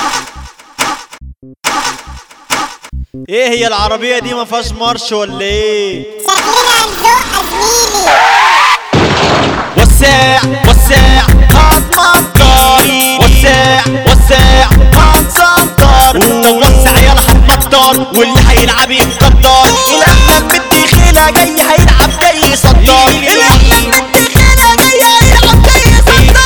ايه هي العربية دي ما فيهاش مارش ولا ايه شكلنا هنزق زميلي وسع وسع هات مطر وسع وسع هات سنتر وسع يلا هتمطر واللي هيلعب يتقدر الاحلام مدي خيلة جاي هيلعب جاي يصدر الاحلام مدي خيلة جاي هيلعب جاي يصدر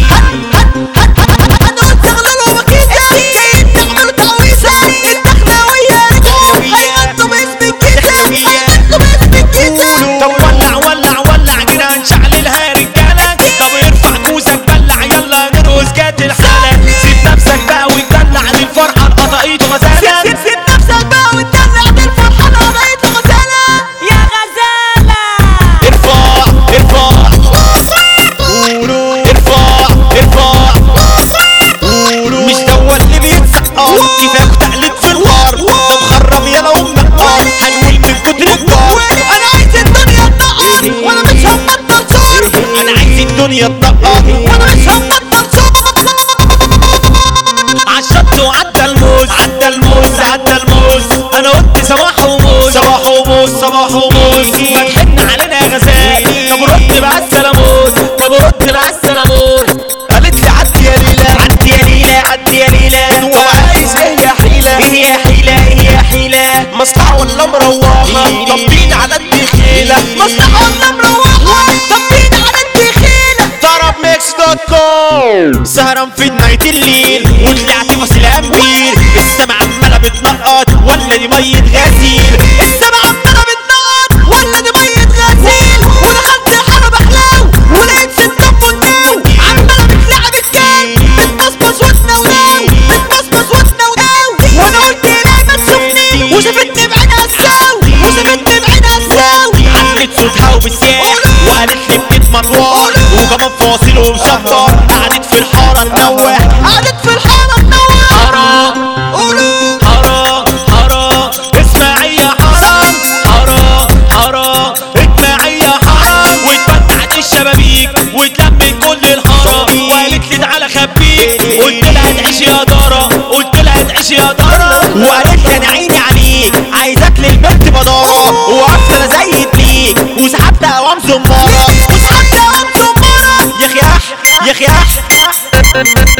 هنقول تغللوا وكيسة جايين تعملوا تعويسة الدخلاوية رجعوا هيغنوا باسم الكيسة هيغنوا باسم الكيسة طب ولع ولع ولع جنان شعللها يا رجالة طب ارفع كوسك بلع يلا نرقص جات الحالة سيب نفسك بقى وتدلع للفرحة القطاقيط غزالة سيب سيب نفسك بقى وتدلع للفرحة القطاقيط غزالة يا غزالة ارفع ارفع قولوا ارفع ارفع قولوا مش دوا اللي بيتسقط كفاك تقلد في الوار ده مخرب يلا ومنقر هنقول من كتر الجار انا عايز الدنيا تنقط وانا مش هبطل زور انا عايز الدنيا تنقط وانا مش هبطل زور عالشط وعدى الموز عدى الموز عدى الموز انا قلت صباح وموز صباح وموز صباح وموز ما تحن علينا يا غزال طب رد بقى السلاموز طب رد بقى السلاموز قالت لي عدي يا ليلى عدي يا ليلى عدي يا ليلى طب عايز ايه يا حيلة ايه يا حيلة ايه يا حيلة مصلحة ولا مروحة طبين على الدخيلة مصلحة ولا مروحة طبين على الدخيلة طرب ميكس دوت كوم سهران في نهاية الليل وطلعت فاصل امبير السما عمالة بتنقط ولا دي مية غسيل السما عمالة بتنقط ولا دي مية غسيل ودخلت الحرب احلاو ولقيت ست ام وناو عمالة بتلعب الجاي بتبصبص وتنوناو بتبصبص وتنوناو وانا قلت لها ما تشوفني وشافتني بعينها الساو وشافتني بعينها الساو علت صوتها وبالساح وقالت لي بتتمطوح وكمان فاصل ومشفر قعدت في الحارة تنوح قعدت في الحارة تنوح حرام قولوا حرام حرام اسمعي يا حرام حرام حرام اسمعي يا حرام واتفتحت الشبابيك واتلم كل الحرام وقالت لي تعالى خبيك قلت لها تعيش يا دارة قلت لها تعيش يا دارة وقالت لي انا عيني عليك عايزاك للبنت بدارة وقفت انا زي ليك وسحبت اوام زمارة وسحبت اوام زمارة يا اخي اح يا اخي اح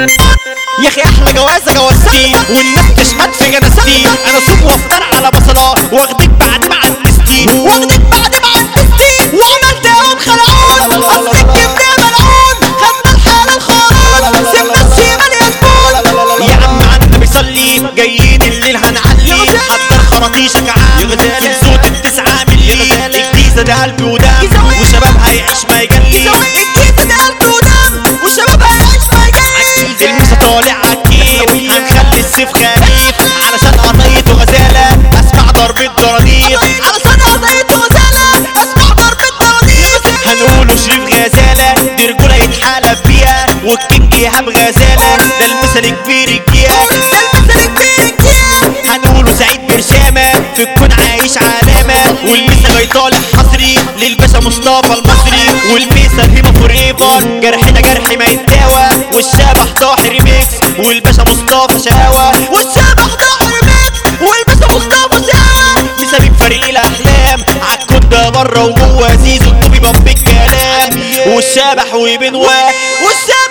يا اخي احلى جوازه جوازتي والناس تشمت في جنازتي انا سوق وافطر على بصله واخدك بعد ما عنستي واخدك بعد ما عنستي وعملت اهون خلعون اصلك كبرياء ملعون خدنا الحاله الخرون سيبنا الشمال يا زبون يا عم عنا بيصلي جايين الليل هنعلي حضر خراطيشك عام في صوت التسعة ملي الجيزة ده قلبي ودم وشباب هيعيش ما يجلي الجيزة ده قلبي ودم وشباب هيعيش ما يجلي المسا طالع عالكيف هنخلي السيف خفيف علشان قطيته غزالة اسمع ضربة ضرانيف علشان قطيته غزالة اسمع ضربة ضرانيف هنقوله شريف غزالة دي رجولة يتحالف بيها والكينج ايهاب غزالة ده المثل كبير الجيا ده المثل كبير الجيا هنقوله سعيد برشامة في الكون عايش علامة والمثل جاي طالع حصري للباشا مصطفى المصري والفيصل هيما فوريفر جرحنا جرح ما يتداوى والشبح ضاحي ريميكس والباشا مصطفى شقاوة والشبح ضاحي ريميكس والباشا مصطفى شقاوة يسابق فريق الاحلام عالكود ده بره وجوه زيزو الطبيب بالكلام والشبح وبنواه والشبح